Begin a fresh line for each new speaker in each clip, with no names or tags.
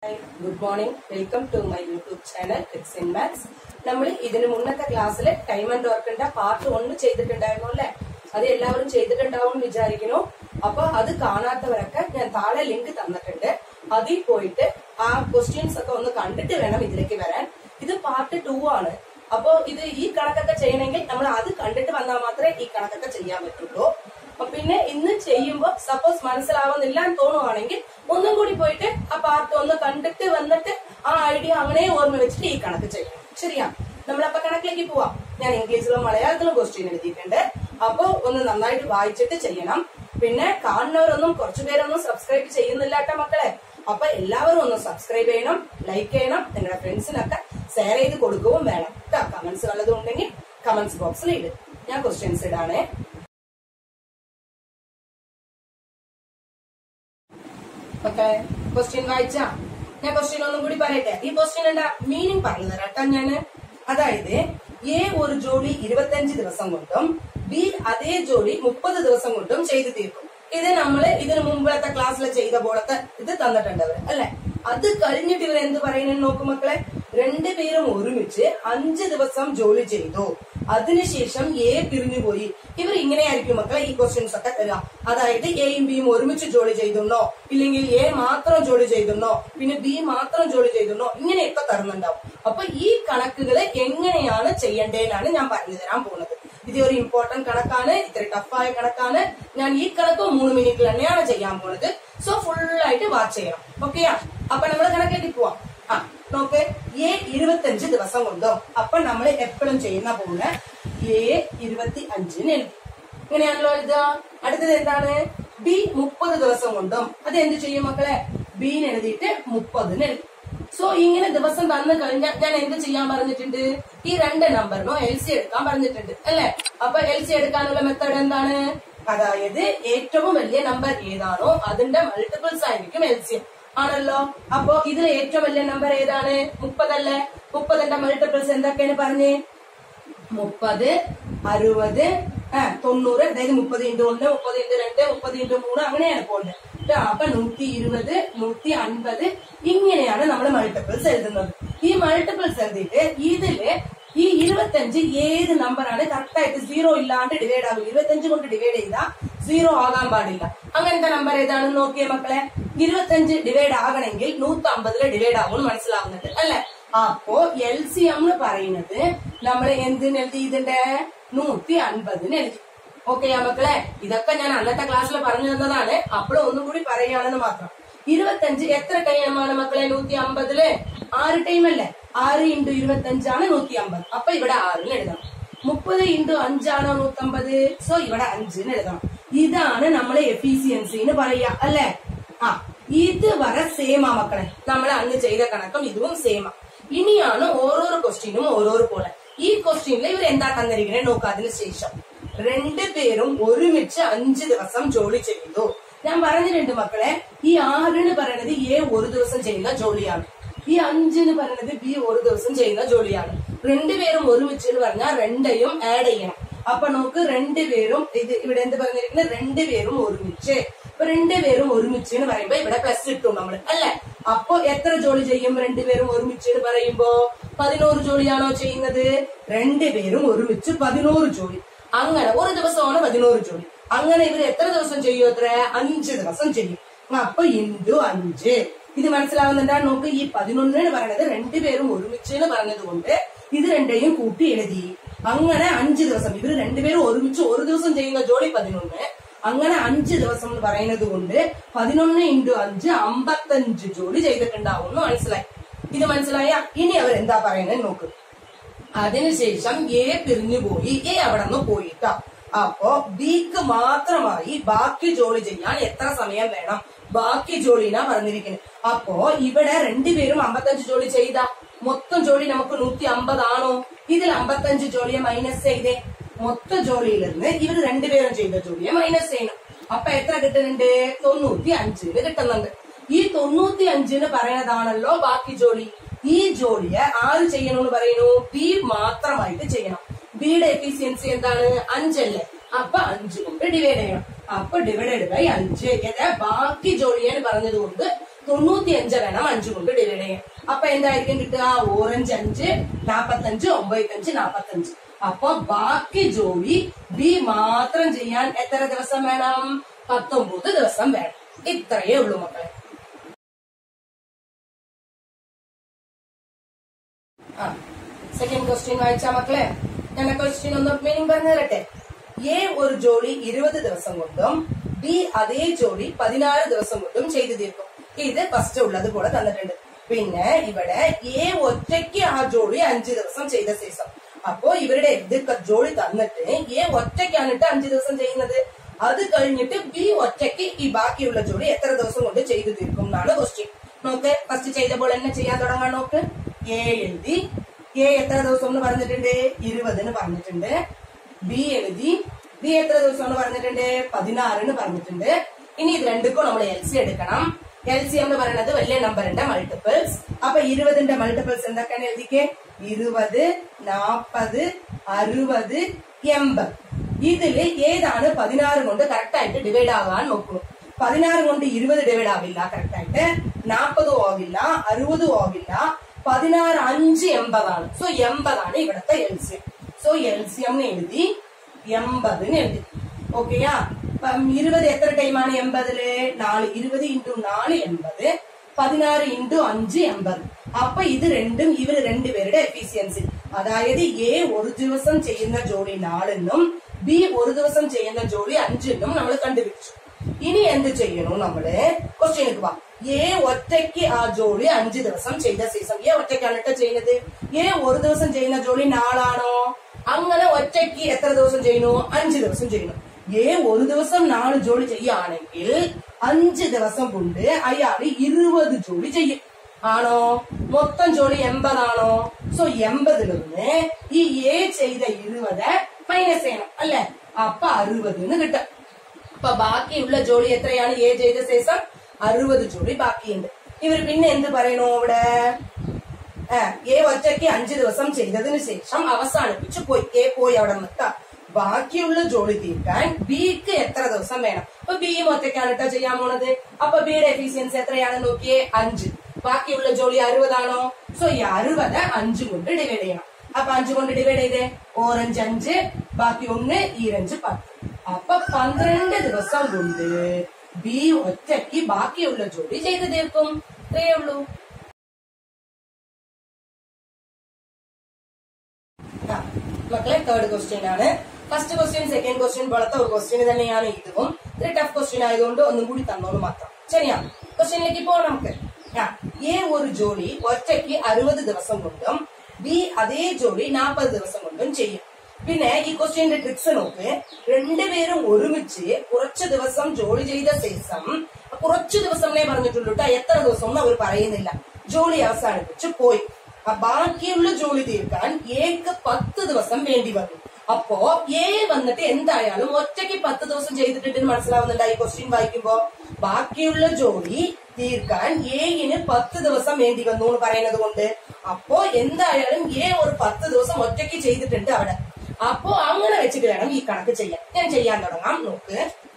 Good morning welcome to my YouTube channel kids in maths നമ്മൾ ഇതിന് മുന്നത്തെ ക്ലാസ്സിൽ ടൈം ആൻഡ് വർക്കിന്റെ പാർട്ട് ഒന്ന് ചെയ്തിട്ടുണ്ടായിരുന്നു അല്ലെ അത് എല്ലാവരും ചെയ്തിട്ടുണ്ടാവും എന്ന് വിചാരിക്കുന്നു അപ്പൊ അത് കാണാത്തവരൊക്കെ ഞാൻ താഴെ ലിങ്ക് തന്നിട്ടുണ്ട് അതിൽ പോയിട്ട് ആ ക്വസ്റ്റ്യൻസ് ഒക്കെ ഒന്ന് കണ്ടിട്ട് വേണം ഇതിലേക്ക് വരാൻ ഇത് പാർട്ട് ടു ആണ് അപ്പോ ഇത് ഈ കണക്കൊക്കെ ചെയ്യണമെങ്കിൽ നമ്മൾ അത് കണ്ടിട്ട് വന്നാൽ മാത്രമേ ഈ കണക്കൊക്കെ ചെയ്യാൻ പറ്റുള്ളൂ അപ്പൊ പിന്നെ ഇന്ന് ചെയ്യുമ്പോ സപ്പോസ് മനസ്സിലാവുന്നില്ല എന്ന് തോന്നുവാണെങ്കിൽ ഒന്നും കൂടി പോയിട്ട് ആ പാർട്ട് ഒന്ന് കണ്ടിട്ട് വന്നിട്ട് ആ ഐഡിയ അങ്ങനെ ഓർമ്മ വെച്ചിട്ട് ഈ കണക്ക് ചെയ്യണം ശരിയാ നമ്മളപ്പോ കണക്കിലേക്ക് പോവാം ഞാൻ ഇംഗ്ലീഷിലും മലയാളത്തിലും ക്വസ്റ്റ്യൻ എഴുതിയിട്ടുണ്ട് അപ്പൊ ഒന്ന് നന്നായിട്ട് വായിച്ചിട്ട് ചെയ്യണം പിന്നെ കാണുന്നവരൊന്നും കുറച്ചുപേരൊന്നും സബ്സ്ക്രൈബ് ചെയ്യുന്നില്ല കേട്ടോ മക്കളെ അപ്പൊ എല്ലാവരും ഒന്ന് സബ്സ്ക്രൈബ് ചെയ്യണം ലൈക്ക് ചെയ്യണം നിങ്ങളുടെ ഫ്രണ്ട്സിനൊക്കെ ഷെയർ ചെയ്ത് കൊടുക്കുകയും വേണം കമന്റ്സ് വല്ലതും ഉണ്ടെങ്കിൽ കമന്റ്സ് ബോക്സിൽ ഇട് ഞാൻ ക്വസ്റ്റ്യൻസ് ഇടാണേ ഓക്കെ ക്വസ്റ്റ്യൻ വായിച്ചാ ഞാൻ ക്വസ്റ്റ്യൻ ഒന്നും കൂടി പറയട്ടെ ഈ ക്വസ്റ്റ്യൻ എന്താ മീനിങ് പറഞ്ഞു തരാം കേട്ടോ ഞാന് അതായത് എ ഒരു ജോലി ഇരുപത്തഞ്ച് ദിവസം കൊണ്ടും ബി അതേ ജോലി മുപ്പത് ദിവസം കൊണ്ടും ചെയ്തു തീർക്കും ഇത് നമ്മള് ഇതിന് മുമ്പത്തെ ക്ലാസ്സിൽ ചെയ്ത പോലത്തെ ഇത് തന്നിട്ടുണ്ട് അവര് അല്ലെ അത് കഴിഞ്ഞിട്ട് ഇവർ എന്ത് പറയുന്നു നോക്കും മക്കളെ രണ്ടുപേരും ഒരുമിച്ച് അഞ്ച് ദിവസം ജോലി ചെയ്തു അതിനുശേഷം എ പിരിഞ്ഞുപോയി ഇവർ ഇങ്ങനെയായിരിക്കും മക്കളെ ഈ ക്വസ്റ്റ്യൻസ് ഒക്കെ തരിക അതായത് എയും ബിയും ഒരുമിച്ച് ജോലി ചെയ്തുന്നോ ഇല്ലെങ്കിൽ എ മാത്രം ജോലി ചെയ്തുന്നോ പിന്നെ ബി മാത്രം ജോലി ചെയ്തുന്നോ ഇങ്ങനെയൊക്കെ തരുന്നുണ്ടാവും അപ്പൊ ഈ കണക്കുകൾ എങ്ങനെയാണ് ചെയ്യേണ്ടതെന്നാണ് ഞാൻ പറഞ്ഞു തരാൻ പോകുന്നത് ഇത് ഒരു ഇമ്പോർട്ടന്റ് കണക്കാണ് ഇത്തിരി ടഫായ കണക്കാണ് ഞാൻ ഈ കണക്ക് മൂന്ന് മിനിറ്റിൽ തന്നെയാണ് ചെയ്യാൻ പോകുന്നത് സോ ഫുൾ ആയിട്ട് വാച്ച് ചെയ്യണം ഓക്കെയാ അപ്പൊ നമ്മൾ കണക്കിലേക്ക് പോവാം ആ നോക്ക് എ ഇരുപത്തഞ്ച് ദിവസം കൊണ്ടും അപ്പൊ നമ്മൾ എപ്പോഴും ചെയ്യുന്ന പോലെ എ ഇരുപത്തി അഞ്ചിന് എഴുതി ഇങ്ങനെയാണല്ലോ എഴുതുക അടുത്തത് എന്താണ് ബി മുപ്പത് ദിവസം കൊണ്ടും അത് എന്ത് ചെയ്യും മക്കളെ ബിന്ന് എഴുതിയിട്ട് മുപ്പതിന് എഴുതി സോ ഇങ്ങനെ ദിവസം തന്നു കഴിഞ്ഞാൽ ഞാൻ എന്ത് ചെയ്യാൻ പറഞ്ഞിട്ടുണ്ട് ഈ രണ്ട് നമ്പറിനോ എൽ സി എടുക്കാൻ പറഞ്ഞിട്ടുണ്ട് അല്ലെ അപ്പൊ എൽ സി എടുക്കാനുള്ള മെത്തേഡ് എന്താണ് അതായത് ഏറ്റവും വലിയ നമ്പർ ഏതാണോ അതിന്റെ മൾട്ടിപ്പിൾസ് ആയിരിക്കും എൽ സി ആണല്ലോ അപ്പോ ഇതിൽ ഏറ്റവും വലിയ നമ്പർ ഏതാണ് മുപ്പതല്ലേ മുപ്പതിന്റെ മൾട്ടിപ്പിൾസ് എന്തൊക്കെയാണ് പറഞ്ഞേ മുപ്പത് അറുപത് ആ തൊണ്ണൂറ് അതായത് മുപ്പത് ഇൻറ്റു ഒന്ന് മുപ്പത് ഇൻറ്റു രണ്ട് മുപ്പത് ഇൻറ്റു മൂന്ന് അങ്ങനെയാണ് പോകുന്നത് ട്ടോ, അപ്പൊ നൂറ്റി ഇരുപത് നൂറ്റി അൻപത് ഇങ്ങനെയാണ് നമ്മൾ മൾട്ടിപ്പിൾസ് എഴുതുന്നത് ഈ മൾട്ടിപ്പിൾസ് എഴുതിയിട്ട് ഇതില് ഈ ഇരുപത്തഞ്ച് ഏത് നമ്പറാണ് കറക്റ്റ് ആയിട്ട് സീറോ ഇല്ലാണ്ട് ഡിവൈഡ് ആകും ഇരുപത്തഞ്ച് കൊണ്ട് ഡിവൈഡ് ചെയ്താൽ സീറോ ആകാൻ പാടില്ല അങ്ങനത്തെ നമ്പർ ഏതാണെന്ന് നോക്കിയേ മക്കളെ ഇരുപത്തഞ്ച് ഡിവൈഡ് ആകണമെങ്കിൽ നൂറ്റി അമ്പതില് ഡിവൈഡ് ആകുമെന്ന് മനസ്സിലാവുന്നുണ്ട് അല്ലെ അപ്പോ എൽ സി എം എന്ന് പറയുന്നത് നമ്മൾ എന്തിന് എഴുതി ഇതിന്റെ നൂറ്റി അൻപതിന് എഴുതി ഓക്കെയാ മക്കളെ ഇതൊക്കെ ഞാൻ അന്നത്തെ ക്ലാസ്സിൽ പറഞ്ഞു തന്നതാണ് അപ്പോഴും ഒന്നും കൂടി പറയുകയാണെന്ന് മാത്രം ഇരുപത്തഞ്ച് എത്ര ടൈമാണ് മക്കളെ നൂറ്റി അമ്പതില് ആറ് ടൈം അല്ലേ ആറ് ഇൻറ്റു ഇരുപത്തഞ്ചാണ് നൂറ്റി അമ്പത് അപ്പൊ ഇവിടെ ആറിന് എഴുതണം മുപ്പത് ഇൻറ്റു അഞ്ചാണോ നൂറ്റമ്പത് സോ ഇവിടെ അഞ്ചിന് എഴുതണം ഇതാണ് നമ്മളെ എഫിസിയൻസി എന്ന് പറയാ അല്ലേ ആ ഇത് വരെ സെയിമാ മക്കളെ നമ്മൾ അന്ന് ചെയ്ത കണക്കും ഇതും സെയിമാ ഇനിയാണ് ഓരോരോ ക്വസ്റ്റ്യനും ഓരോരോ പോലെ ഈ ക്വസ്റ്റ്യനിൽ ഇവർ എന്താ തന്നിരിക്കണേ നോക്കുക അതിന് ശേഷം രണ്ടു പേരും ഒരുമിച്ച് അഞ്ച് ദിവസം ജോലി ചെയ്തു ഞാൻ പറഞ്ഞിട്ടുണ്ട് മക്കളെ ഈ ആറിന് പറയണത് എ ഒരു ദിവസം ചെയ്യുന്ന ജോലിയാണ് ഈ അഞ്ചിന് പറയണത് ബി ഒരു ദിവസം ചെയ്യുന്ന ജോലിയാണ് രണ്ടുപേരും ഒരുമിച്ച് എന്ന് പറഞ്ഞാൽ രണ്ടയും ആഡ് ചെയ്യണം അപ്പൊ നമുക്ക് രണ്ടുപേരും ഇത് ഇവിടെ എന്ത് പറഞ്ഞിരിക്കുന്നത് രണ്ടുപേരും ഒരുമിച്ച് ഇപ്പൊ രണ്ടുപേരും ഒരുമിച്ച് എന്ന് പറയുമ്പോ ഇവിടെ പ്ലസ് ഇട്ടും നമ്മൾ അല്ലെ അപ്പൊ എത്ര ജോലി ചെയ്യും രണ്ടുപേരും ഒരുമിച്ച് എന്ന് പറയുമ്പോ പതിനോറ് ജോലിയാണോ ചെയ്യുന്നത് രണ്ടുപേരും ഒരുമിച്ച് പതിനോറ് ജോലി അങ്ങനെ ഒരു ദിവസമാണ് പതിനോറ് ജോലി അങ്ങനെ ഇവർ എത്ര ദിവസം ചെയ്യും എത്ര അഞ്ച് ദിവസം ചെയ്യും അപ്പൊ ഇൻറ്റു അഞ്ച് ഇത് മനസ്സിലാവുന്നുണ്ടാ നോക്ക് ഈ പതിനൊന്നിന് പറയണത് രണ്ടുപേരും ഒരുമിച്ച് എന്ന് പറഞ്ഞത് കൊണ്ട് ഇത് രണ്ടെയും കൂട്ടി എഴുതി അങ്ങനെ അഞ്ച് ദിവസം ഇവര് രണ്ടുപേരും ഒരുമിച്ച് ഒരു ദിവസം ചെയ്യുന്ന ജോലി പതിനൊന്ന് അങ്ങനെ അഞ്ച് ദിവസം എന്ന് പറയുന്നത് കൊണ്ട് പതിനൊന്ന് ഇൻറ്റു അഞ്ച് അമ്പത്തഞ്ച് ജോലി ചെയ്തിട്ടുണ്ടാവും എന്ന് മനസ്സിലായി ഇത് മനസ്സിലായ ഇനി അവർ എന്താ പറയുന്നത് നോക്ക് അതിനുശേഷം എ പിരിഞ്ഞു പോയി എ അവിടെ നിന്ന് പോയിട്ടാ അപ്പോ ബിക്ക് മാത്രമായി ബാക്കി ജോലി ചെയ്യാൻ എത്ര സമയം വേണം ബാക്കി ജോലിനാ പറഞ്ഞിരിക്കുന്നത് അപ്പോ ഇവിടെ രണ്ടുപേരും അമ്പത്തഞ്ച് ജോലി ചെയ്ത മൊത്തം ജോലി നമുക്ക് നൂറ്റി അമ്പതാണോ ഇതിൽ അമ്പത്തഞ്ച് ജോലിയെ മൈനസ് ചെയ്തേ മൊത്ത ജോലിയിൽ നിന്ന് ഇവർ രണ്ടുപേരും ചെയ്ത ജോലിയെ മൈനസ് ചെയ്യണം അപ്പൊ എത്ര കിട്ടുന്നുണ്ട് തൊണ്ണൂറ്റി അഞ്ചിന് കിട്ടുന്നുണ്ട് ഈ തൊണ്ണൂറ്റി അഞ്ചിന് പറയുന്നതാണല്ലോ ബാക്കി ജോലി ഈ ജോലിയെ ആര് ചെയ്യണമെന്ന് പറയുന്നു ബി മാത്രമായിട്ട് ചെയ്യണം ബിയുടെ എഫിഷ്യൻസി എന്താണ് അഞ്ചല്ലേ അപ്പൊ അഞ്ച് കൊണ്ട് ഡിവൈഡ് ചെയ്യണം അപ്പൊ ഡിവൈഡഡ് ബൈ അഞ്ച് ഏതാ ബാക്കി ജോലിയാണ് പറഞ്ഞത് കൊണ്ട് തൊണ്ണൂറ്റി അഞ്ച് വേണം അഞ്ച് കൊണ്ട് ഡിവൈഡ് ചെയ്യാൻ അപ്പൊ എന്തായിരിക്കും കിട്ടുക ഓറഞ്ച് അഞ്ച് നാപ്പത്തഞ്ച് ഒമ്പത്തഞ്ച് നാപ്പത്തഞ്ച് അപ്പൊ ബാക്കി ജോലി ബി മാത്രം ചെയ്യാൻ എത്ര ദിവസം വേണം പത്തൊമ്പത് ദിവസം വേണം ഇത്രയേ ഉള്ളൂ മക്കളെ ആ സെക്കൻഡ് ക്വസ്റ്റ്യൻ വായിച്ചാ മക്കളെ ഞാൻ ക്വസ്റ്റ്യൻ ഒന്ന് മീനിങ് പറഞ്ഞു തരട്ടെ എ ഒരു ജോലി ഇരുപത് ദിവസം കൊണ്ടും ബി അതേ ജോലി പതിനാറ് ദിവസം കൊണ്ടും ചെയ്തു തീർക്കും ഇത് ഫസ്റ്റ് ഉള്ളത് പോലെ തന്നിട്ടുണ്ട് പിന്നെ ഇവിടെ എ ഒറ്റയ്ക്ക് ആ ജോലി അഞ്ച് ദിവസം ചെയ്ത ശേഷം അപ്പോ ഇവരുടെ ഇത് ക- ജോലി തന്നിട്ട് എ ഒറ്റയ്ക്കാണ് ഇട്ട് അഞ്ച് ദിവസം ചെയ്യുന്നത് അത് കഴിഞ്ഞിട്ട് ബി ഒറ്റയ്ക്ക് ഈ ബാക്കിയുള്ള ജോലി എത്ര ദിവസം കൊണ്ട് ചെയ്തു തീർക്കും എന്നാണ് ക്വസ്റ്റ്യൻ നോക്ക് ഫസ്റ്റ് ചെയ്തപ്പോൾ എന്നെ ചെയ്യാൻ തുടങ്ങാൻ നോക്ക് എ എഴുതി എ എത്ര ദിവസം എന്ന് പറഞ്ഞിട്ടുണ്ട് ഇരുപതിന് പറഞ്ഞിട്ടുണ്ട് ബി എഴുതി ബി എത്ര ദിവസം എന്ന് പറഞ്ഞിട്ടുണ്ട് പതിനാറിന് പറഞ്ഞിട്ടുണ്ട് ഇനി ഇത് രണ്ടുക്കും നമ്മൾ എൽ സി എടുക്കണം എൽ സി എന്ന് പറയുന്നത് വലിയ നമ്പറിന്റെ മൾട്ടിപ്പിൾസ് അപ്പൊ ഇരുപതിന്റെ മൾട്ടിപ്പിൾസ് എന്തൊക്കെയാണ് എഴുതിക്കേ ഇരുപത് നാപ്പത് അറുപത് എൺപത് ഇതില് ഏതാണ് പതിനാറ് കൊണ്ട് കറക്റ്റ് ആയിട്ട് ഡിവൈഡ് ആകാൻ നോക്കുന്നു പതിനാറ് കൊണ്ട് ഇരുപത് ഡിവൈഡ് ആവില്ല കറക്റ്റ് ആയിട്ട് നാൽപ്പതും ആവില്ല അറുപതും ആവില്ല പതിനാറ് അഞ്ച് എൺപതാണ് സോ എൺപതാണ് ഇവിടുത്തെ L C M so L C M എഴുതി എൺപതിന് എഴുതി ഓക്കെയാ അപ്പം ഇരുപത് എത്ര ടൈമാണ് എൺപതില് നാല് ഇരുപത് ഇൻറ്റു നാല് എൺപത് പതിനാറ് ഇൻറ്റു അഞ്ച് എൺപത് അപ്പൊ ഇത് രണ്ടും ഇവര് രണ്ടുപേരുടെ എഫിഷ്യൻസി അതായത് എ ഒരു ദിവസം ചെയ്യുന്ന ജോലി നാലെന്നും ബി ഒരു ദിവസം ചെയ്യുന്ന ജോലി അഞ്ചെന്നും നമ്മൾ കണ്ടുപിടിച്ചു ഇനി എന്ത് ചെയ്യണു നമ്മള് ക്വസ്റ്റ്യനിക്ക് പോവാം എ ഒറ്റയ്ക്ക് ആ ജോലി അഞ്ച് ദിവസം ചെയ്ത ശേഷം എ ഒറ്റയ്ക്കാണ് കേട്ടോ ചെയ്യുന്നത് എ ഒരു ദിവസം ചെയ്യുന്ന ജോലി നാളാണോ അങ്ങനെ ഒറ്റയ്ക്ക് എത്ര ദിവസം ചെയ്യുന്നു അഞ്ച് ദിവസം ചെയ്യുന്നു എ ഒരു ദിവസം നാല് ജോലി ചെയ്യുകയാണെങ്കിൽ അഞ്ച് ദിവസം കൊണ്ട് അയാൾ ഇരുപത് ജോലി ചെയ്യും ആണോ മൊത്തം ജോലി എൺപതാണോ സോ എൺപതിൽ നിന്ന് ഈ എ ചെയ്ത ഇരുപത് മൈനസ് ചെയ്യണം അല്ലെ അപ്പൊ അറുപതിന് കിട്ടും അപ്പൊ ബാക്കിയുള്ള ജോലി എത്രയാണ് എ ചെയ്ത ശേഷം അറുപത് ജോലി ബാക്കിയുണ്ട് ഇവർ പിന്നെ എന്ത് പറയണു ഇവിടെ ആ, എ ഒറ്റയ്ക്ക് അഞ്ചു ദിവസം ചെയ്തതിന് ശേഷം അവസാനിപ്പിച്ചു പോയി എ പോയി അവിടെ നിൽക്കാം ബാക്കിയുള്ള ജോലി തീർക്കാൻ ബിക്ക് എത്ര ദിവസം വേണം അപ്പൊ ബിയും ഒറ്റയ്ക്കാണ് കേട്ടോ ചെയ്യാൻ പോണത് അപ്പൊ ബിയുടെ എഫിഷ്യൻസി എത്രയാണ് നോക്കിയേ അഞ്ച് ബാക്കിയുള്ള ജോലി അറുപതാണോ സോ ഈ അറുപത് അഞ്ച് കൊണ്ട് ഡിവൈഡ് ചെയ്യണം അപ്പൊ അഞ്ച് കൊണ്ട് ഡിവൈഡ് ചെയ്തേ ഓറഞ്ച് അഞ്ച് ബാക്കി ഒന്ന് ഈരഞ്ച് പത്ത് അപ്പൊ പന്ത്രണ്ട് ദിവസം കൊണ്ട് ബി ഒറ്റയ്ക്ക് ബാക്കിയുള്ള ജോലി ചെയ്ത് തീർക്കും ഇത്രയേ ഉള്ളൂ ആ, മക്കളെ തേർഡ് ക്വസ്റ്റ്യൻ ആണ് ഫസ്റ്റ് ക്വസ്റ്റ്യൻ സെക്കൻഡ് ക്വസ്റ്റ്യൻ പോലത്തെ ഒരു ക്വസ്റ്റ്യൻ തന്നെയാണ് ഇതും ഇത് ടഫ് ക്വസ്റ്റ്യൻ ആയതുകൊണ്ട് ഒന്നും കൂടി തന്നോളൂ മാത്രം ശരിയാ ക്വസ്റ്റ്യനിലേക്ക് പോവാം നമുക്ക് ആ, എ ഒരു ജോലി ഒറ്റയ്ക്ക് അറുപത് ദിവസം കൊണ്ടും ബി അതേ ജോലി നാൽപ്പത് ദിവസം കൊണ്ടും ചെയ്യും പിന്നെ ഈ ക്വസ്റ്റ്യന്റെ ട്രിക്സ് നോക്ക് രണ്ടുപേരും ഒരുമിച്ച് കുറച്ച് ദിവസം ജോലി ചെയ്ത ശേഷം കുറച്ചു ദിവസമേ പറഞ്ഞിട്ടുള്ളൂ ട്ടോ. എത്ര ദിവസം എന്ന് അവർ പറയുന്നില്ല ജോലി അവസാനിപ്പിച്ച് പോയി ആ ബാക്കിയുള്ള ജോലി തീർക്കാൻ എക്ക് പത്ത് ദിവസം വേണ്ടി വന്നു അപ്പോ എ വന്നിട്ട് എന്തായാലും ഒറ്റയ്ക്ക് പത്ത് ദിവസം ചെയ്തിട്ടുണ്ടെന്ന് മനസ്സിലാവുന്നുണ്ട് ഈ ക്വസ്റ്റ്യൻ വായിക്കുമ്പോ ബാക്കിയുള്ള ജോലി തീർക്കാൻ എയിന് പത്ത് ദിവസം വേണ്ടി വന്നു എന്ന് പറയുന്നത് കൊണ്ട് അപ്പോ എന്തായാലും എ ഒരു പത്ത് ദിവസം ഒറ്റയ്ക്ക് ചെയ്തിട്ടുണ്ട് അവിടെ അപ്പോ അങ്ങനെ വെച്ചിട്ട് വേണം ഈ കണക്ക് ചെയ്യാൻ ഞാൻ ചെയ്യാൻ തുടങ്ങാം നോക്ക്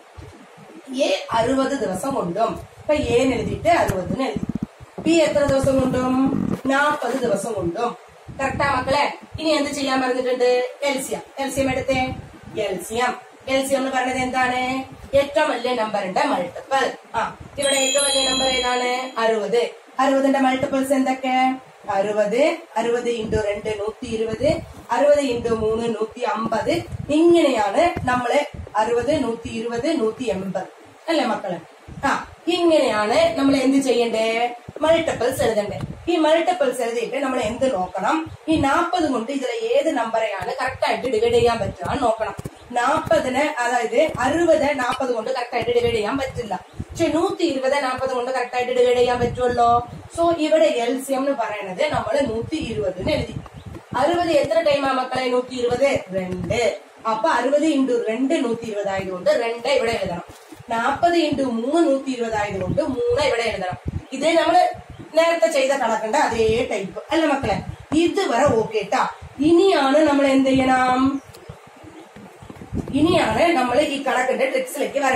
എ അറുപത് ദിവസം കൊണ്ടും അപ്പൊ ഏന്ന് എഴുതിയിട്ട് അറുപതിന് എഴുതി ബി എത്ര ദിവസം കൊണ്ടും നാൽപ്പത് ദിവസം കൊണ്ടും കറക്റ്റാ മക്കളെ ഇനി എന്ത് ചെയ്യാൻ പറഞ്ഞിട്ടുണ്ട് എൽസിയം എൽസിയം എടുത്തേ എൽസിയം എൽസിയം എന്ന് പറയുന്നത് എന്താണ് ഏറ്റവും വലിയ നമ്പറിന്റെ മൾട്ടിപ്പിൾ ആ ഇവിടെ ഏറ്റവും വലിയ നമ്പർ ഏതാണ് അറുപത് അറുപതിന്റെ മൾട്ടിപ്പിൾസ് എന്തൊക്കെ അറുപത് അറുപത് ഇൻറ്റു രണ്ട് നൂറ്റി ഇരുപത് അറുപത് ഇൻറ്റു മൂന്ന് നൂറ്റി അമ്പത് ഇങ്ങനെയാണ് നമ്മള് അറുപത് നൂറ്റി ഇരുപത് നൂറ്റി എൺപത് അല്ലേ മക്കളെ ആ ഇങ്ങനെയാണ് നമ്മൾ എന്ത് ചെയ്യണ്ടേ മൾട്ടിപ്പിൾസ് എഴുതണ്ടേ ഈ മൾട്ടിപ്പിൾസ് എഴുതിയിട്ട് നമ്മൾ എന്ത് നോക്കണം ഈ നാൽപ്പത് കൊണ്ട് ഇതിലെ ഏത് നമ്പറെയാണ് കറക്റ്റ് ആയിട്ട് ഡിവൈഡ് ചെയ്യാൻ പറ്റുക നോക്കണം നാൽപ്പതിന് അതായത് അറുപത് നാൽപ്പത് കൊണ്ട് കറക്റ്റ് ആയിട്ട് ഡിവൈഡ് ചെയ്യാൻ പറ്റില്ല പക്ഷെ നൂറ്റി ഇരുപത് നാൽപ്പത് കൊണ്ട് കറക്റ്റ് ആയിട്ട് ഡിവൈഡ് ചെയ്യാൻ പറ്റുമല്ലോ സോ ഇവിടെ എൽ സി എം എന്ന് പറയുന്നത് നമ്മൾ നൂറ്റി ഇരുപതിന് എഴുതി അറുപത് എത്ര ടൈമാ മക്കളെ നൂറ്റി ഇരുപത് രണ്ട് അപ്പൊ അറുപത് ഇൻറ്റു രണ്ട് നൂറ്റി ഇരുപത് ആയതുകൊണ്ട് രണ്ട് ഇവിടെ എഴുതണം നാൽപ്പത് ഇൻറ്റു മൂന്ന് നൂറ്റി ഇരുപത് ആയതുകൊണ്ട് മൂന്ന് ഇവിടെ എഴുതണം ഇതേ നമ്മള് നേരത്തെ ചെയ്ത കണക്കുണ്ട് അതേ ടൈപ്പ് അല്ല മക്കളെ ഇതുവരെ ഓക്കെ ട്ടാ ഇനിയാണ് നമ്മൾ എന്ത് ചെയ്യണം ഇനിയാണ് നമ്മൾ ഈ കണക്കിന്റെ ട്രിക്സിലേക്ക് വരണ്ടേ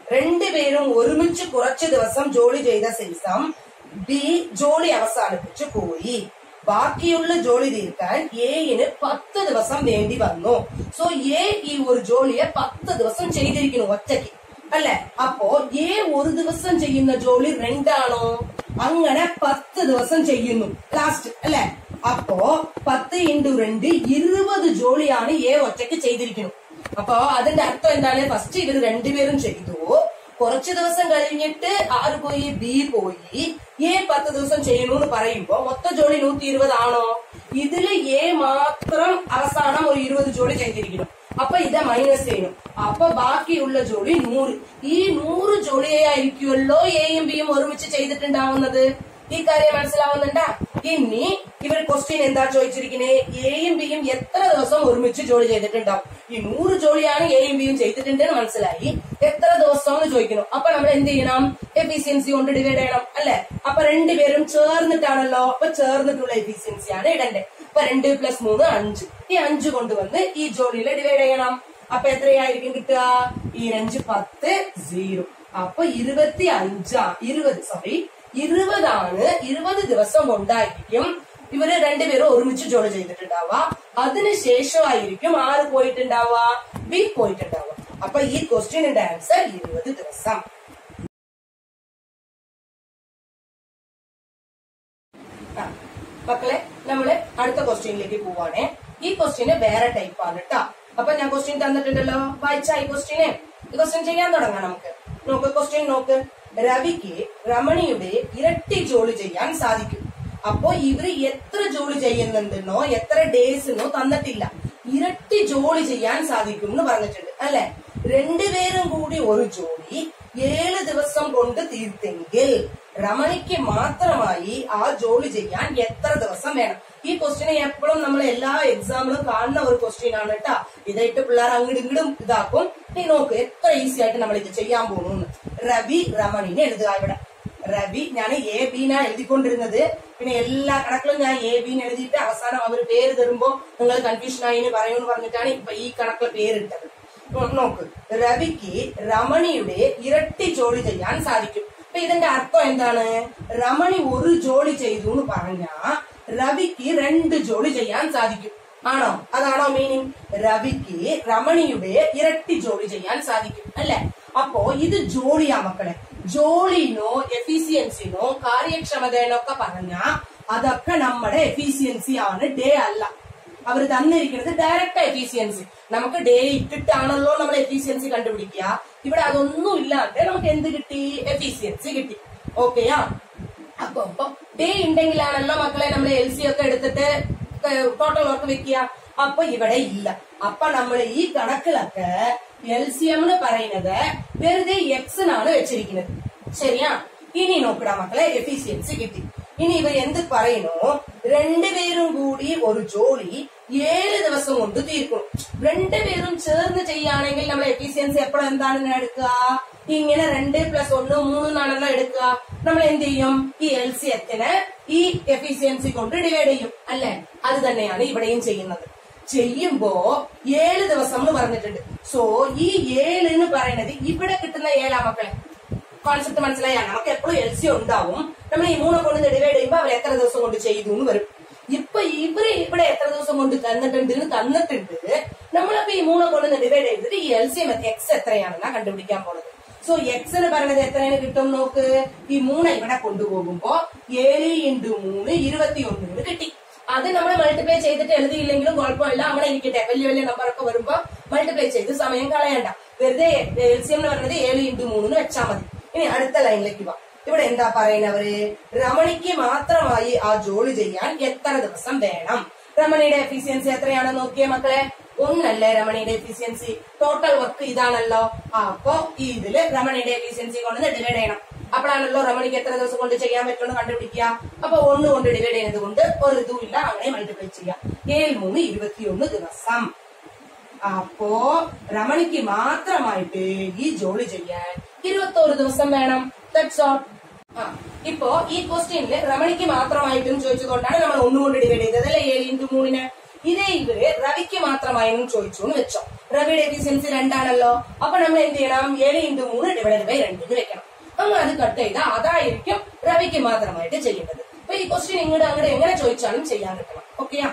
രണ്ടുപേരും ഒരുമിച്ച് കുറച്ച് ദിവസം ജോലി ചെയ്ത ശേഷം ബി ജോലി അവസാനിപ്പിച്ചു പോയി ബാക്കിയുള്ള ജോലി തീർക്കാൻ എയിന് പത്ത് ദിവസം വേണ്ടി വന്നു സോ എ ഈ ഒരു ജോലിയെ പത്ത് ദിവസം ചെയ്തിരിക്കുന്നു ഒറ്റയ്ക്ക് അല്ലെ അപ്പോ എ ഒരു ദിവസം ചെയ്യുന്ന ജോലി രണ്ടാണോ അങ്ങനെ പത്ത് ദിവസം ചെയ്യുന്നു ലാസ്റ്റ് അല്ലെ അപ്പോ പത്ത് ഇൻറ്റു രണ്ട് ഇരുപത് ജോലിയാണ് എ ഒറ്റയ്ക്ക് ചെയ്തിരിക്കുന്നു അപ്പോ അതിന്റെ അർത്ഥം എന്താണ് ഫസ്റ്റ് ഇവർ രണ്ടുപേരും ചെയ്തു കുറച്ച് ദിവസം കഴിഞ്ഞിട്ട് ആര് പോയി ബി പോയി എ പത്ത് ദിവസം ചെയ്യണമെന്ന് പറയുമ്പോ മൊത്ത ജോലി നൂറ്റി ഇരുപതാണോ ഇതില് എ മാത്രം അവസാനം ഒരു ഇരുപത് ജോലി ചെയ്തിരിക്കുന്നു അപ്പൊ ഇത് മൈനസ് ചെയ്യണം അപ്പൊ ബാക്കിയുള്ള ജോലി നൂറ് ഈ നൂറ് ജോലിയായിരിക്കുമല്ലോ എയും ബിയും ഒരുമിച്ച് ചെയ്തിട്ടുണ്ടാവുന്നത് ഈ കാര്യം മനസ്സിലാവുന്നുണ്ടാ ഇനി ഇവർ ക്വസ്റ്റ്യൻ എന്താ ചോദിച്ചിരിക്കുന്നത് എയും ബിയും എത്ര ദിവസം ഒരുമിച്ച് ജോലി ചെയ്തിട്ടുണ്ടാവും ഈ നൂറ് ജോലിയാണ് എയും ബിയും ചെയ്തിട്ടുണ്ടെന്ന് മനസ്സിലായി എത്ര ദിവസം എന്ന് ചോദിക്കുന്നു അപ്പൊ നമ്മൾ എന്ത് ചെയ്യണം എഫിഷ്യൻസി കൊണ്ട് ഡിവൈഡ് ചെയ്യണം അല്ലെ അപ്പൊ രണ്ടുപേരും ചേർന്നിട്ടാണല്ലോ അപ്പൊ ചേർന്നിട്ടുള്ള എഫിഷ്യൻസി ആണ് ഇടണ്ടേ അപ്പൊ രണ്ട് പ്ലസ് മൂന്ന് അഞ്ച് ഈ അഞ്ച് കൊണ്ടുവന്ന് ഈ ജോലിയിൽ ഡിവൈഡ് ചെയ്യണം അപ്പൊ എത്രയായിരിക്കും കിട്ടുക ഈ അഞ്ച് പത്ത് സീറോ അപ്പൊ ഇരുപത്തി അഞ്ചാ ഇരുപത് സോറി ഇരുപതാണ് ഇരുപത് ദിവസം കൊണ്ടായിരിക്കും ഇവര് രണ്ടുപേരും ഒരുമിച്ച് ജോലി ചെയ്തിട്ടുണ്ടാവുക അതിനുശേഷമായിരിക്കും ആര് പോയിട്ടുണ്ടാവുക ബി പോയിട്ടുണ്ടാവുക അപ്പൊ ഈ ക്വസ്റ്റ്യനിന്റെ ആൻസർ ഇരുപത് ദിവസം ആ, മക്കളെ നമ്മള് അടുത്ത ക്വസ്റ്റ്യനിലേക്ക് പോവാണേ ഈ ക്വസ്റ്റ്യന് വേറെ ടൈപ്പ് ആണ് കേട്ടോ അപ്പൊ ഞാൻ ക്വസ്റ്റ്യൻ തന്നിട്ടുണ്ടല്ലോ വായിച്ചാ ഈ ക്വസ്റ്റ്യന് ഈ ക്വസ്റ്റ്യൻ ചെയ്യാൻ തുടങ്ങാം നമുക്ക് നോക്ക് ക്വസ്റ്റ്യൻ നോക്ക് രവിക്ക് രമണിയുടെ ഇരട്ടി ജോലി ചെയ്യാൻ സാധിക്കും അപ്പോ ഇവര് എത്ര ജോലി ചെയ്യുന്നുണ്ടെന്നോ എത്ര ഡേയ്സിനോ തന്നിട്ടില്ല ഇരട്ടി ജോലി ചെയ്യാൻ സാധിക്കും എന്ന് പറഞ്ഞിട്ടുണ്ട് അല്ലെ രണ്ടുപേരും കൂടി ഒരു ജോലി ഏഴ് ദിവസം കൊണ്ട് തീർത്തെങ്കിൽ രമണിക്ക് മാത്രമായി ആ ജോലി ചെയ്യാൻ എത്ര ദിവസം വേണം ഈ ക്വസ്റ്റ്യനെ എപ്പോഴും നമ്മൾ എല്ലാ എക്സാമിലും കാണുന്ന ഒരു ക്വസ്റ്റ്യൻ ആണ് കേട്ടാ ഇതായിട്ട് പിള്ളേർ അങ്ങോട്ടും ഇങ്ങോട്ടും ഇതാക്കും നീ നോക്ക് എത്ര ഈസി ആയിട്ട് നമ്മൾ ഇത് ചെയ്യാൻ പോകുന്നു രവി രമണിനെ എഴുതുക ഇവിടെ രവി ഞാൻ എ ബീനാ എഴുതിക്കൊണ്ടിരുന്നത് പിന്നെ എല്ലാ കണക്കിലും ഞാൻ എ ബീൻ എഴുതിയിട്ട് അവസാനം അവർ പേര് തരുമ്പോ നിങ്ങൾ കൺഫ്യൂഷൻ ആയി പറയുമെന്ന് പറഞ്ഞിട്ടാണ് ഇപ്പൊ ഈ കണക്കിലെ പേരിട്ടത് ഉം, നോക്ക് രവിക്ക് രമണിയുടെ ഇരട്ടി ജോലി ചെയ്യാൻ സാധിക്കും അപ്പൊ ഇതിന്റെ അർത്ഥം എന്താണ് രമണി ഒരു ജോലി ചെയ്തു എന്ന് പറഞ്ഞാ രവിക്ക് രണ്ട് ജോലി ചെയ്യാൻ സാധിക്കും ആണോ അതാണോ മീനിങ് രവിക്ക് രമണിയുടെ ഇരട്ടി ജോലി ചെയ്യാൻ സാധിക്കും അല്ലെ അപ്പോ ഇത് ജോലിയാ മക്കളെ ജോലിനോ എഫിഷ്യൻസിനോ കാര്യക്ഷമതയെന്നോ ഒക്കെ പറഞ്ഞ അതൊക്കെ നമ്മുടെ എഫിഷ്യൻസി ആണ് ഡേ അല്ല അവർ തന്നിരിക്കുന്നത് ഡയറക്റ്റ് എഫിഷ്യൻസി നമുക്ക് ഡേ ഇട്ടിട്ടാണല്ലോ നമ്മൾ എഫിഷ്യൻസി കണ്ടുപിടിക്കുക ഇവിടെ അതൊന്നും ഇല്ലാണ്ട് നമുക്ക് എന്ത് കിട്ടി എഫിഷ്യൻസി കിട്ടി ഓക്കെയാ അപ്പൊ അപ്പൊ ഡേ ഉണ്ടെങ്കിലാണല്ലോ മക്കളെ നമ്മൾ എൽ സി ഒക്കെ എടുത്തിട്ട് ടോട്ടൽ വർക്ക് വെക്കുക അപ്പൊ ഇവിടെ ഇല്ല അപ്പൊ നമ്മൾ ഈ കണക്കിലൊക്കെ എൽ സി എം എന്ന് പറയുന്നത് വെറുതെ എക്സിനാണ് വെച്ചിരിക്കുന്നത് ശരിയാ ഇനി നോക്കടാ മക്കളെ എഫിഷ്യൻസി കിട്ടി ഇനി ഇവർ എന്ത് പറയുന്നു രണ്ടുപേരും കൂടി ഒരു ജോലി ഏഴ് ദിവസം കൊണ്ട് തീർക്കണം രണ്ടുപേരും ചേർന്ന് ചെയ്യുകയാണെങ്കിൽ നമ്മൾ എഫിഷ്യൻസി എപ്പോഴും എന്താണ് എടുക്കുക ഇങ്ങനെ രണ്ട് പ്ലസ് ഒന്ന് മൂന്നാണല്ലോ എടുക്കുക നമ്മൾ എന്ത് ചെയ്യും ഈ എൽ സി എത്തിന് ഈ എഫിഷ്യൻസി കൊണ്ട് ഡിവൈഡ് ചെയ്യും അല്ലെ അത് തന്നെയാണ് ഇവിടെയും ചെയ്യുന്നത് ചെയ്യുമ്പോ ഏഴ് ദിവസം എന്ന് പറഞ്ഞിട്ടുണ്ട് സോ ഈ ഏഴ് എന്ന് പറയുന്നത് ഇവിടെ കിട്ടുന്ന ഏഴാ മക്കളെ കോൺസെപ്റ്റ് മനസ്സിലായ നമുക്ക് എപ്പോഴും എൽ സി ഉണ്ടാവും നമ്മൾ ഈ മൂന്ന് കൊണ്ട് ഡിവൈഡ് ചെയ്യുമ്പോൾ അവർ എത്ര ദിവസം കൊണ്ട് ചെയ്തു എന്ന് വരും ഇപ്പൊ ഇവര് ഇവിടെ എത്ര ദിവസം കൊണ്ട് തന്നിട്ടുണ്ട് എന്ന് തന്നിട്ടുണ്ട് നമ്മളപ്പോ ഈ മൂന്ന് കൊണ്ട് ഡിവൈഡ് ചെയ്തിട്ട് ഈ എൽ സി എം എക്സ് എത്രയാണെന്നാ കണ്ടുപിടിക്കാൻ പോണത് സോ എക്സ് എന്ന് പറയുന്നത് എത്രയാണ് കിട്ടും നോക്ക് ഈ മൂന്ന് ഇവിടെ കൊണ്ടുപോകുമ്പോ ഏഴ് ഇൻറ്റു മൂന്ന് ഇരുപത്തി ഒന്നിന് കിട്ടി അത് നമ്മൾ മൾട്ടിപ്ലൈ ചെയ്തിട്ട് എഴുതിയില്ലെങ്കിലും കുഴപ്പമില്ല അങ്ങനെ ഇരിക്കട്ടെ വലിയ വലിയ നമ്പർ ഒക്കെ വരുമ്പോ മൾട്ടിപ്ലൈ ചെയ്ത് സമയം കളയണ്ട വെറുതെ എൽ സി എം എന്ന് പറയുന്നത് ഏഴ് ഇൻറ്റു മൂന്ന് വെച്ചാൽ മതി ഇനി അടുത്ത ലൈനിലേക്ക് വാ ഇവിടെ എന്താ പറയുന്നവര് രമണിക്ക് മാത്രമായി ആ ജോലി ചെയ്യാൻ എത്ര ദിവസം വേണം രമണിയുടെ എഫിഷ്യൻസി എത്രയാണെന്ന് നോക്കിയേ മക്കളെ ഒന്നല്ലേ രമണിയുടെ എഫിഷ്യൻസി ടോട്ടൽ വർക്ക് ഇതാണല്ലോ ആ, അപ്പൊ ഈ ഇതില് രമണിയുടെ എഫിഷ്യൻസി കൊണ്ട് ഡിവൈഡ് ചെയ്യണം അപ്പോഴാണല്ലോ രമണിക്ക് എത്ര ദിവസം കൊണ്ട് ചെയ്യാൻ പറ്റുമെന്ന് കണ്ടുപിടിക്കുക അപ്പൊ ഒന്ന് കൊണ്ട് ഡിവൈഡ് ചെയ്യുന്നത് കൊണ്ട് ഒരു ഇതുമില്ല അങ്ങനെ മൾട്ടിപ്ലൈ ചെയ്യാം ഏഴ് മൂന്ന് ഇരുപത്തിയൊന്ന് ദിവസം അപ്പോ രമണിക്ക് മാത്രമായിട്ട് ഈ ജോലി ചെയ്യാൻ ഇരുപത്തോരു ദിവസം വേണം ദാറ്റ്സ് ഓൾ ആ ഇപ്പോ ഈ ക്വസ്റ്റ്യനില് രമണിക്ക് മാത്രമായിട്ടും ചോദിച്ചതുകൊണ്ടാണ് നമ്മൾ ഒന്നുകൊണ്ട് ഡിവൈഡ് ചെയ്തത് അല്ലെ ഏഴ് ഇൻറ്റു മൂന്നിന് ഇതേ ഇവര് രവിക്ക് മാത്രമായെന്നും ചോദിച്ചു എന്ന് വെച്ചോ റവിയുടെ എഫിഷ്യൻസി രണ്ടാണല്ലോ അപ്പൊ നമ്മൾ എന്ത് ചെയ്യണം ഏഴ് ഇൻറ്റു മൂന്ന് ഡിവൈഡ് ബൈ രണ്ടിന് വെക്കണം അങ്ങ് അത് കട്ട് ചെയ്താൽ അതായിരിക്കും റവിക്ക് മാത്രമായിട്ട് ചെയ്യേണ്ടത് അപ്പൊ ഈ ക്വസ്റ്റ്യൻ ഇങ്ങോട്ട് അങ്ങോട്ട് എങ്ങനെ ചോദിച്ചാലും ചെയ്യാൻ കിട്ടണം ഓക്കെയാ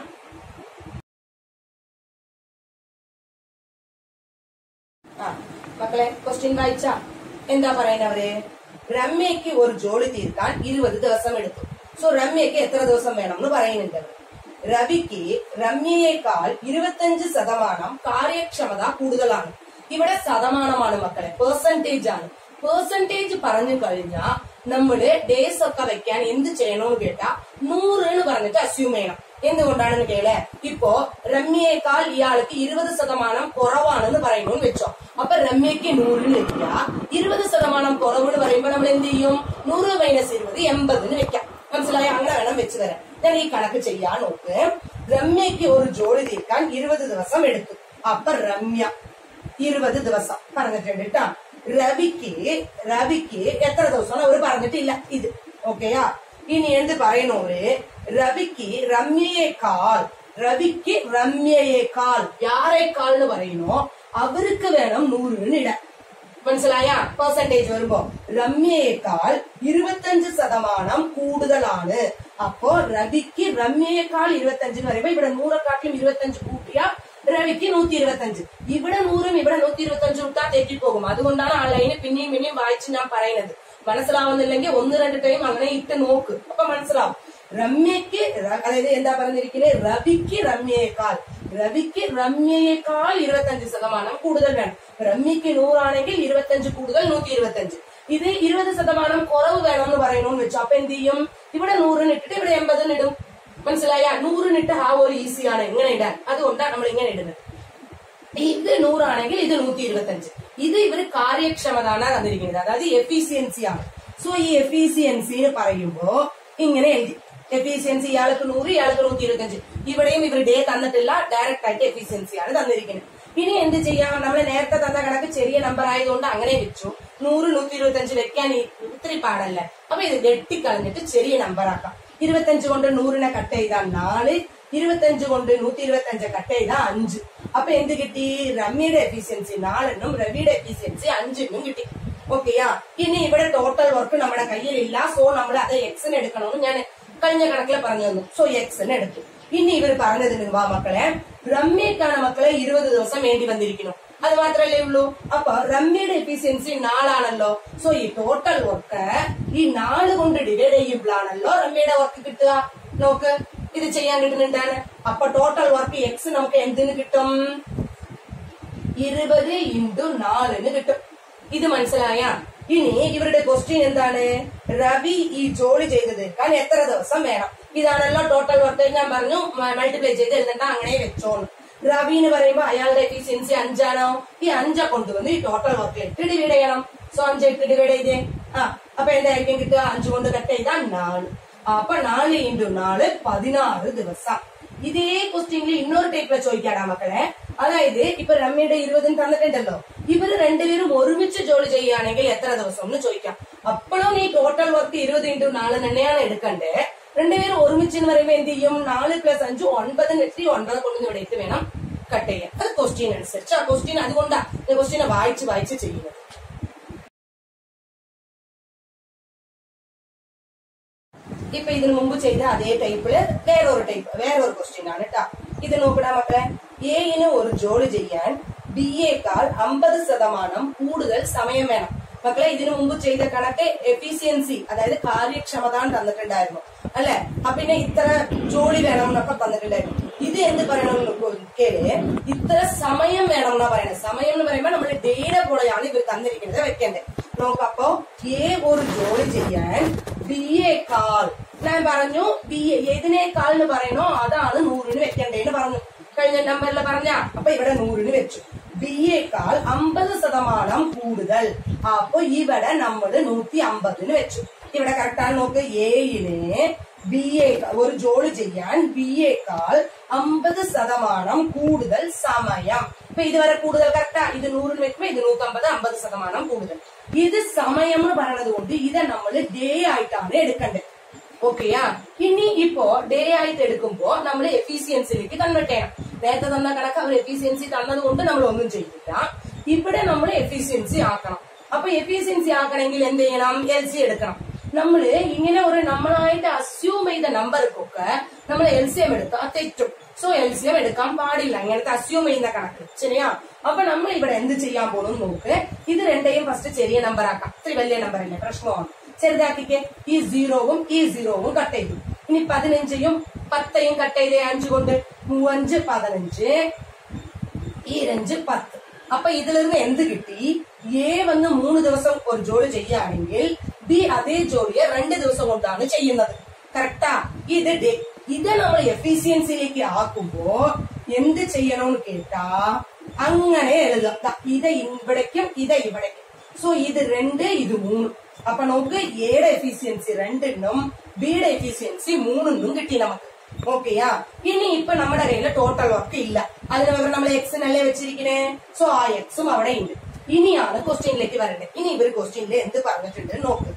ആ മക്കളെ ക്വസ്റ്റ്യൻ വായിച്ച എന്താ പറയുന്നവര് രമ്യക്ക് ഒരു ജോലി തീർക്കാൻ ഇരുപത് ദിവസം എടുത്തു സോ രമ്യക്ക് എത്ര ദിവസം വേണം എന്ന് പറയുന്നുണ്ട് അവര്. രവിക്ക് രമ്യയേക്കാൾ ഇരുപത്തഞ്ച് ശതമാനം കാര്യക്ഷമത കൂടുതലാണ് ഇവിടെ ശതമാനമാണ് മക്കളെ പെർസെന്റേജ് ആണ് പെർസെന്റേജ് പറഞ്ഞു കഴിഞ്ഞാൽ നമ്മള് ഡേയ്സ് ഒക്കെ വെക്കാൻ എന്ത് ചെയ്യണമെന്ന് കേട്ടാ നൂറ് എന്ന് പറഞ്ഞിട്ട് അസ്യൂം ചെയ്യണം എന്തുകൊണ്ടാണെന്ന് കേളെ ഇപ്പോ രമ്യയേക്കാൾ ഇയാൾക്ക് ഇരുപത് ശതമാനം കുറവാണെന്ന് പറയുമ്പോൾ വെച്ചോ അപ്പൊ രമ്യക്ക് നൂറിന് വെക്കുക ഇരുപത് ശതമാനം കുറവ് എന്ന് പറയുമ്പോൾ നമ്മൾ എന്ത് ചെയ്യും നൂറ് മൈനസ് ഇരുപത് എൺപതിന് വെക്കാം മനസ്സിലായോ അങ്ങനെ വേണം വെച്ച് തരാം ഞാൻ ഈ കണക്ക് ചെയ്യാൻ നോക്ക് രമ്യക്ക് ഒരു ജോലി തീർക്കാൻ ഇരുപത് ദിവസം എടുത്തു അപ്പൊ രമ്യ ഇരുപത് ദിവസം പറഞ്ഞിട്ടുണ്ട് കേട്ടാ രവിക്ക് രവിക്ക് എത്ര ദിവസമാണ് അവർ പറഞ്ഞിട്ടില്ല ഇത് ഓക്കെയാ ഇനി എന്ത് പറയണോര് രവിക്ക് രമ്യയേക്കാൾ രവിക്ക് രമ്യയേക്കാൾ യാറേക്കാൾ എന്ന് പറയുന്നോ അവർക്ക് വേണം നൂറിന് ഇടാൻ മനസ്സിലായ പെർസെന്റേജ് വരുമ്പോ രമ്യയേക്കാൾ ഇരുപത്തഞ്ച് ശതമാനം കൂടുതലാണ് അപ്പോ രവിക്ക് രമ്യയേക്കാൾ ഇരുപത്തഞ്ച് എന്ന് പറയുമ്പോ ഇവിടെ നൂറെക്കാട്ടിലും ഇരുപത്തഞ്ച് കൂട്ടിയ രവിക്ക് നൂറ്റി ഇരുപത്തഞ്ച് ഇവിടെ നൂറും ഇവിടെ നൂറ്റി ഇരുപത്തഞ്ചും ഇട്ടാ തെറ്റിപ്പോകും അതുകൊണ്ടാണ് ആ ലൈന് പിന്നെയും പിന്നെയും വായിച്ച് ഞാൻ പറയുന്നത് മനസ്സിലാവുന്നില്ലെങ്കിൽ ഒന്ന് രണ്ട് ടൈം അങ്ങനെ ഇട്ട് നോക്ക് അപ്പൊ മനസ്സിലാവും രമ്യക്ക് ര- അതായത് എന്താ പറഞ്ഞിരിക്കുന്നത് രവിക്ക് രമ്യയേക്കാൾ രവിക്ക് രമ്യയേക്കാൾ ഇരുപത്തഞ്ച് ശതമാനം കൂടുതൽ വേണം രമ്യക്ക് നൂറാണെങ്കിൽ ഇരുപത്തഞ്ച് കൂടുതൽ നൂറ്റി ഇരുപത്തഞ്ച് ഇത് ഇരുപത് ശതമാനം കുറവ് വേണമെന്ന് പറയണമെന്ന് വെച്ചു അപ്പൊ എന്ത് ചെയ്യും ഇവിടെ നൂറിന് ഇട്ടിട്ട് ഇവിടെ എൺപതിന് ഇടും മനസ്സിലായ നൂറിനിട്ട് ആ ഒരു ഈസിയാണ് ഇങ്ങനെ ഇടാൻ അതുകൊണ്ടാണ് നമ്മൾ ഇങ്ങനെ ഇടുന്നത് ഇത് നൂറാണെങ്കിൽ ഇത് നൂറ്റി ഇരുപത്തഞ്ച് ഇത് ഇവര് കാര്യക്ഷമത ആണ് തന്നിരിക്കുന്നത് അതായത് എഫിഷ്യൻസി ആണ് സോ ഈ എഫിഷ്യൻസി എന്ന് പറയുമ്പോ ഇങ്ങനെ എഴുതി എഫിഷ്യൻസി ഇയാൾക്ക് നൂറ് ഇയാൾക്ക് നൂറ്റി ഇരുപത്തഞ്ച് ഇവിടെയും ഇവർ ഡേ തന്നിട്ടില്ല ഡയറക്റ്റ് ആയിട്ട് എഫിഷ്യൻസി ആണ് തന്നിരിക്കുന്നത് ഇനി എന്ത് ചെയ്യാം നമ്മൾ നേരത്തെ തന്ന കണക്ക് ചെറിയ നമ്പർ ആയതുകൊണ്ട് അങ്ങനെ വെച്ചു നൂറ് നൂറ്റി ഇരുപത്തഞ്ച് വെക്കാൻ ഈ- ഇത്തിരി പാടല്ലേ അപ്പൊ ഇത് വെട്ടിക്കളഞ്ഞിട്ട് ചെറിയ നമ്പർ ആക്കാം ഇരുപത്തഞ്ച് കൊണ്ട് നൂറിനെ കട്ട് ചെയ്താൽ നാല് ഇരുപത്തഞ്ച് കൊണ്ട് നൂറ്റി ഇരുപത്തഞ്ച് കട്ട് ചെയ്താൽ അഞ്ച് അപ്പൊ എന്ത് കിട്ടി രമ്യയുടെ എഫിഷ്യൻസി നാലെണ്ണം രവിയുടെ എഫിഷ്യൻസി അഞ്ചെണ്ണം കിട്ടി ഓക്കെയാ ഇനി ഇവിടെ ടോട്ടൽ വർക്ക് നമ്മുടെ കയ്യിലില്ല സോ നമ്മൾ അത് എക്സിന് എടുക്കണമെന്ന് ഞാൻ കഴിഞ്ഞ കണക്കിൽ പറഞ്ഞു തന്നു സോ എക്സിന് എടുത്തു ഇനി ഇവർ പറഞ്ഞതിന് വാ മക്കളെ രമ്യക്കാണ് മക്കളെ ഇരുപത് ദിവസം വേണ്ടി വന്നിരിക്കുന്നു അത് മാത്രല്ലേ ഉള്ളൂ അപ്പൊ രമ്യയുടെ എഫിഷ്യൻസി നാലാണല്ലോ സോ ഈ ടോട്ടൽ വർക്ക് ഈ നാല് കൊണ്ട് ഡിവൈഡ് ചെയ്യുമ്പോഴാണല്ലോ രമ്യയുടെ വർക്ക് കിട്ടുക നോക്ക് ഇത് ചെയ്യാൻ കിട്ടുന്നുണ്ടാണ് അപ്പൊ ടോട്ടൽ വർക്ക് എക്സ് നമുക്ക് എന്തിന് കിട്ടും ഇരുപത് ഇൻറ്റു നാലിന് കിട്ടും ഇത് മനസ്സിലായ ഇനി ഇവരുടെ ക്വസ്റ്റ്യൻ എന്താണ് രവി ഈ ജോലി ചെയ്ത് തീർക്കാൻ എത്ര ദിവസം വേണം ഇതാണല്ലോ ടോട്ടൽ വർക്ക് ഞാൻ പറഞ്ഞു മൾട്ടിപ്ലൈ ചെയ്ത് എഴുതണ്ട അങ്ങനെ വെച്ചോന്ന് രവി എന്ന് പറയുമ്പോ അയാളുടെ എഫിഷ്യൻസി അഞ്ചാണോ ഈ അഞ്ച കൊണ്ടുവന്ന് ഈ ടോട്ടൽ വർക്ക് എട്ട് ഡിവൈഡ് ചെയ്യണം സോ അഞ്ച് എട്ട് ഡിവൈഡ് ചെയ്തേ ആ അപ്പൊ എന്തായിരിക്കും കിട്ടുക അഞ്ച് കൊണ്ട് കട്ട് ചെയ്താൽ നാല് അപ്പൊ നാല് ഇൻറ്റു നാല് പതിനാറ് ദിവസം ഇതേ ക്വസ്റ്റ്യനിൽ ഇന്നൊരു ടൈപ്പിൽ ചോദിക്കാടാ മക്കളെ അതായത് ഇപ്പൊ രമ്യയുടെ ഇരുപതിന് തന്നിട്ടുണ്ടല്ലോ ഇവര് രണ്ടുപേരും ഒരുമിച്ച് ജോലി ചെയ്യുകയാണെങ്കിൽ എത്ര ദിവസം എന്ന് ചോദിക്കാം അപ്പോഴും ഈ ടോട്ടൽ വർക്ക് ഇരുപത് ഇൻറ്റു നാല് തന്നെയാണ് എടുക്കണ്ടേ രണ്ടുപേരും ഒരുമിച്ച് എന്ന് പറയുമ്പോൾ എന്ത് ചെയ്യും നാല് പ്ലസ് അഞ്ച് ഒൻപതിന് എത്തി ഒൻപത് കൊണ്ട് ഇവിടെ എത്തി വേണം കട്ട് ചെയ്യാൻ അത് ക്വസ്റ്റ്യൻ അനുസരിച്ച് ആ ക്വസ്റ്റ്യൻ അതുകൊണ്ടാ ക്വസ്റ്റ്യനെ വായിച്ച് വായിച്ച് ചെയ്യുന്നത് ഇപ്പൊ ഇതിനു മുമ്പ് ചെയ്ത അതേ ടൈപ്പില് വേറൊരു ടൈപ്പ് വേറൊരു ക്വസ്റ്റ്യൻ ആണ് കേട്ടാ ഇത് നോക്കടാ മക്കളെ എയിന് ഒരു ജോലി ചെയ്യാൻ ബി എക്കാൾ അമ്പത് ശതമാനം കൂടുതൽ സമയം വേണം മക്കളെ ഇതിനു മുമ്പ് ചെയ്ത കണക്ക് എഫിഷ്യൻസി അതായത് കാര്യക്ഷമത തന്നിട്ടുണ്ടായിരുന്നു അല്ലെ അപ്പൊ പിന്നെ ഇത്ര ജോലി വേണം എന്നൊക്കെ തന്നിട്ടുണ്ടായിരുന്നു ഇത് എന്ത് പറയണം കേള് ഇത്ര സമയം വേണം എന്നാ പറയുന്നത് സമയം എന്ന് പറയുമ്പോൾ നമ്മൾ ഡേയുടെ പോലെയാണ് ഇവർ തന്നിരിക്കുന്നത് വെക്കേണ്ടത് നോക്കപ്പോ എ ഒരു ജോലി ചെയ്യാൻ ബി എക്കാൾ ഞാൻ പറഞ്ഞു ബി ഏതിനേക്കാൾ എന്ന് പറയണോ അതാണ് നൂറിന് വെക്കേണ്ടതെന്ന് പറഞ്ഞു കഴിഞ്ഞ നമ്പറിൽ പറഞ്ഞ അപ്പൊ ഇവിടെ നൂറിന് വെച്ചു ബി എക്കാൾ അമ്പത് ശതമാനം കൂടുതൽ അപ്പൊ ഇവിടെ നമ്മൾ നൂറ്റി അമ്പതിന് വെച്ചു ഇവിടെ കറക്റ്റാണ് നോക്ക് എയിന് ബി എ ഒരു ജോലി ചെയ്യാൻ ബി എക്കാൾ അമ്പത് ശതമാനം കൂടുതൽ സമയം ഇപ്പൊ ഇതുവരെ കൂടുതൽ കറക്റ്റാ ഇത് നൂറിന് വെക്കുമ്പോ ഇത് നൂറ്റമ്പത് അമ്പത് ശതമാനം കൂടുതൽ ഇത് സമയം എന്ന് പറയണത് കൊണ്ട് ഇത് നമ്മൾ ഡേ ആയിട്ടാണ് എടുക്കേണ്ടത് ഓക്കെയാ ഇനി ഇപ്പോ ഡേ ആയിട്ട് എടുക്കുമ്പോ നമ്മൾ എഫിഷ്യൻസിലേക്ക് കൺവേർട്ട് ചെയ്യണം നേരത്തെ തന്ന കണക്ക് അവർ എഫിഷ്യൻസി തന്നത് കൊണ്ട് നമ്മൾ ഒന്നും ചെയ്യില്ല ഇവിടെ നമ്മൾ എഫിഷ്യൻസി ആക്കണം അപ്പൊ എഫിഷ്യൻസി ആക്കണമെങ്കിൽ എന്ത് ചെയ്യണം എൽ സി എടുക്കണം നമ്മള് ഇങ്ങനെ ഒരു നമ്മളായിട്ട് അസ്യൂം ചെയ്ത നമ്പർക്കൊക്കെ നമ്മൾ എൽ സി എം എടുത്താൽ തെറ്റും സോ എൽ സി എം എടുക്കാൻ പാടില്ല ഇങ്ങനത്തെ അസ്യൂം ചെയ്യുന്ന കണക്ക് ശരിയാ അപ്പൊ നമ്മൾ ഇവിടെ എന്ത് ചെയ്യാൻ പോകണം നോക്ക് ഇത് രണ്ടേയും ഫസ്റ്റ് ചെറിയ നമ്പർ ആക്കാം ഇത്തിരി വലിയ നമ്പർ അല്ലേ പ്രശ്നമാണ് ചെറുതാക്കിക്ക് ഈ സീറോവും ഈ സീറോവും കട്ട് ചെയ്തു ഇനി പതിനഞ്ചയും പത്തയും കട്ട് ചെയ്തേ അഞ്ച് കൊണ്ട് മൂവഞ്ച് പതിനഞ്ച് ഈ രഞ്ച് പത്ത് അപ്പൊ ഇതിൽ നിന്ന് എന്ത് കിട്ടി എ വന്ന് മൂന്ന് ദിവസം ഒരു ജോലി ചെയ്യുകയാണെങ്കിൽ ബി അതേ ജോലിയെ രണ്ട് ദിവസം കൊണ്ടാണ് ചെയ്യുന്നത് കറക്റ്റാ ഇത് ഡേ ഇത് നമ്മൾ എഫിഷ്യൻസിയിലേക്ക് ആക്കുമ്പോ എന്ത് ചെയ്യണമെന്ന് കേട്ടാ അങ്ങനെ എഴുതാം ദാ ഇത് ഇവിടേക്കും ഇത് ഇവിടേക്കും സോ ഇത് രണ്ട് ഇത് മൂന്ന് അപ്പൊ നമുക്ക് എയുടെ എഫിഷ്യൻസി രണ്ടെണ്ണം ബിയുടെ എഫിഷ്യൻസി മൂന്നെണ്ണം കിട്ടി നമുക്ക് ഓക്കെയാ ഇനി ഇപ്പൊ നമ്മുടെ കയ്യിൽ ടോട്ടൽ വർക്ക് ഇല്ല അതിന് പകരം നമ്മൾ എക്സിനല്ലേ വെച്ചിരിക്കണേ സോ ആ എക്സും അവിടെ ഉണ്ട് ഇനിയാണ് ക്വസ്റ്റ്യനിലേക്ക് വരേണ്ടത് ഇനി ഇവര് ക്വസ്റ്റ്യനിൽ എന്ത് പറഞ്ഞിട്ടുണ്ട് നോക്ക്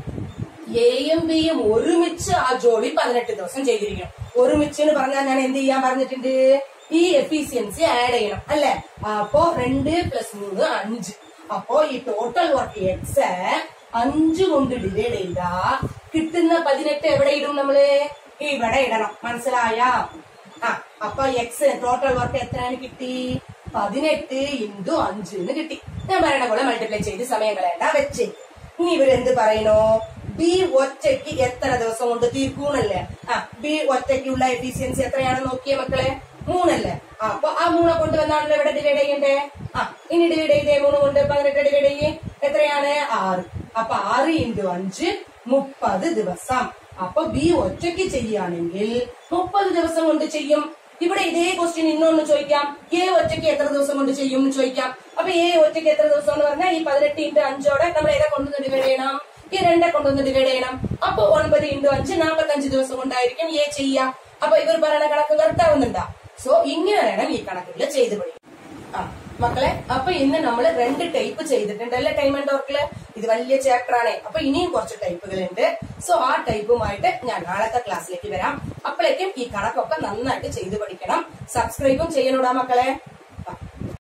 എയും ബിയും ഒരുമിച്ച് ആ ജോലി പതിനെട്ട് ദിവസം ചെയ്തിരിക്കണം ഒരുമിച്ച് എന്ന് പറഞ്ഞാൽ ഞാൻ എന്ത് ചെയ്യാൻ പറഞ്ഞിട്ടുണ്ട് ഈ എഫിഷ്യൻസി ആഡ് ചെയ്യണം അല്ലെ അപ്പോ രണ്ട് പ്ലസ് മൂന്ന് അഞ്ച് അപ്പോ ഈ ടോട്ടൽ വർക്ക് എക്സ് അഞ്ച് കൊണ്ട് ഡിവൈഡ് ചെയ്താ കിട്ടുന്ന പതിനെട്ട് എവിടെ ഇടും നമ്മള് ഇവിടെ ഇടണം മനസ്സിലായ ആ അപ്പൊ എക്സ് ടോട്ടൽ വർക്ക് എത്രയാണ് കിട്ടി പതിനെട്ട് ഇൻറ്റു അഞ്ച് എന്ന് കിട്ടി ഞാൻ പറയണ പോലെ മൾട്ടിപ്ലൈ ചെയ്ത് സമയം കളയണ്ട വെച്ച് ഇനി ഇവരെന്ത് പറയണോ ബി ഒറ്റയ്ക്ക് എത്ര ദിവസം കൊണ്ട് തീർക്കൂന്നല്ലേ ആ ബി ഒറ്റയ്ക്കുള്ള എഫിഷ്യൻസി എത്രയാണെന്ന് നോക്കിയേ മക്കളെ മൂന്നല്ലേ ആ അപ്പൊ ആ മൂന്നെ കൊണ്ട് വന്നാണല്ലോ ഇവിടെ ഡിവൈഡ് ചെയ്യണ്ടേ ആ ഇനി ഡിവൈഡ് ചെയ്തേ മൂന്ന് കൊണ്ട് പതിനെട്ട് ഡിവൈഡ് ചെയ്യേ എത്രയാണ് ആറ് അപ്പൊ ആറ് ഇൻറ്റു അഞ്ച് മുപ്പത് ദിവസം അപ്പൊ ബി ഒറ്റയ്ക്ക് ചെയ്യുകയാണെങ്കിൽ മുപ്പത് ദിവസം കൊണ്ട് ചെയ്യും ഇവിടെ ഇതേ ക്വസ്റ്റ്യൻ ഇന്നൊന്ന് ചോദിക്കാം എ ഒറ്റയ്ക്ക് എത്ര ദിവസം കൊണ്ട് ചെയ്യും എന്ന് ചോദിക്കാം അപ്പൊ എ ഒറ്റയ്ക്ക് എത്ര ദിവസം എന്ന് പറഞ്ഞാൽ ഈ പതിനെട്ട് ഇൻറ്റു അഞ്ചോടെ നമ്മൾ ഏതാ കൊണ്ടുവന്ന് ഡിവൈഡ് ചെയ്യണം ഈ രണ്ടെ കൊണ്ടുവന്ന് ഡിവൈഡ് ചെയ്യണം അപ്പൊ ഒൻപത് ഇൻറ്റു അഞ്ച് നാൽപ്പത്തഞ്ച് ദിവസം കൊണ്ടായിരിക്കും എ ചെയ്യുക അപ്പൊ ഇവർ പറയുന്ന കണക്ക് കറക്റ്റാവുന്നുണ്ടാ സോ ഇങ്ങനെ വേണം ഈ കണക്കുകൾ ചെയ്ത് പഠിക്കും ആ മക്കളെ അപ്പൊ ഇന്ന് നമ്മൾ രണ്ട് ടൈപ്പ് ചെയ്തിട്ടുണ്ട് അല്ലെ ടൈം ആൻഡ് വർക്കില് ഇത് വലിയ ചാപ്റ്റർ ആണ് അപ്പൊ ഇനിയും കുറച്ച് ടൈപ്പുകൾ ഉണ്ട് സോ ആ ടൈപ്പുമായിട്ട് ഞാൻ നാളത്തെ ക്ലാസ്സിലേക്ക് വരാം അപ്പോഴേക്കും ഈ കണക്കൊക്കെ നന്നായിട്ട് ചെയ്ത് പഠിക്കണം സബ്സ്ക്രൈബും ചെയ്യണോടാ മക്കളെ